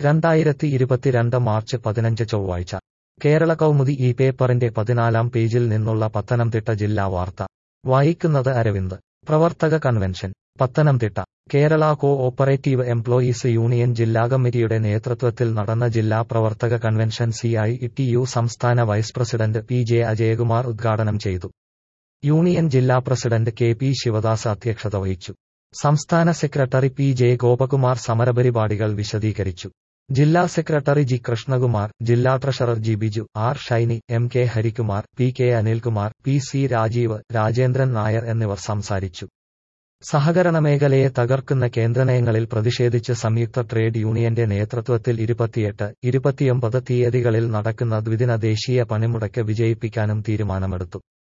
രണ്ടായിരത്തി ഇരുപത്തിരണ്ട് മാർച്ച് പതിനഞ്ച് ചൊവ്വാഴ്ച കേരള കൗമുദി ഈ പേപ്പറിന്റെ പതിനാലാം പേജിൽ നിന്നുള്ള പത്തനംതിട്ട ജില്ലാ വാർത്ത വായിക്കുന്നത് അരവിന്ദ് പ്രവർത്തക convention Pathanamthitta Kerala cooperative employees union ജില്ലാ കമ്മിറ്റിയുടെ നേതൃത്വത്തിൽ നടന്ന ജില്ലാ പ്രവർത്തക convention C I T U സംസ്ഥാന vice president P J Ajayakumar ഉദ്ഘാടനം ചെയ്തു യൂണിയൻ ജില്ലാ പ്രസിഡന്റ് കെ പി ശിവദാസ് അധ്യക്ഷത വഹിച്ചു സംസ്ഥാന സെക്രട്ടറി പി ജെ ഗോപകുമാർ സമരപരിപാടികൾ വിശദീകരിച്ചു ജില്ലാ സെക്രട്ടറി ജി കൃഷ്ണകുമാർ ജില്ലാ treasurer G Biju R Shiny M K Harikumar P K Anilkumar P C Rajeev Rajendran Nair എന്നിവർ സംസാരിച്ചു സഹകരണ മേഖലയെ തകർക്കുന്ന കേന്ദ്രനയങ്ങളിൽ പ്രതിഷേധിച്ച് സംയുക്ത ട്രേഡ് യൂണിയന്റെ നേതൃത്വത്തിൽ ഇരുപത്തിയെട്ട് ഇരുപത്തിയൊമ്പത് തീയതികളിൽ നടക്കുന്ന ദ്വിദിന ദേശീയ പണിമുടക്ക് വിജയിപ്പിക്കാനും തീരുമാനമെടുത്തു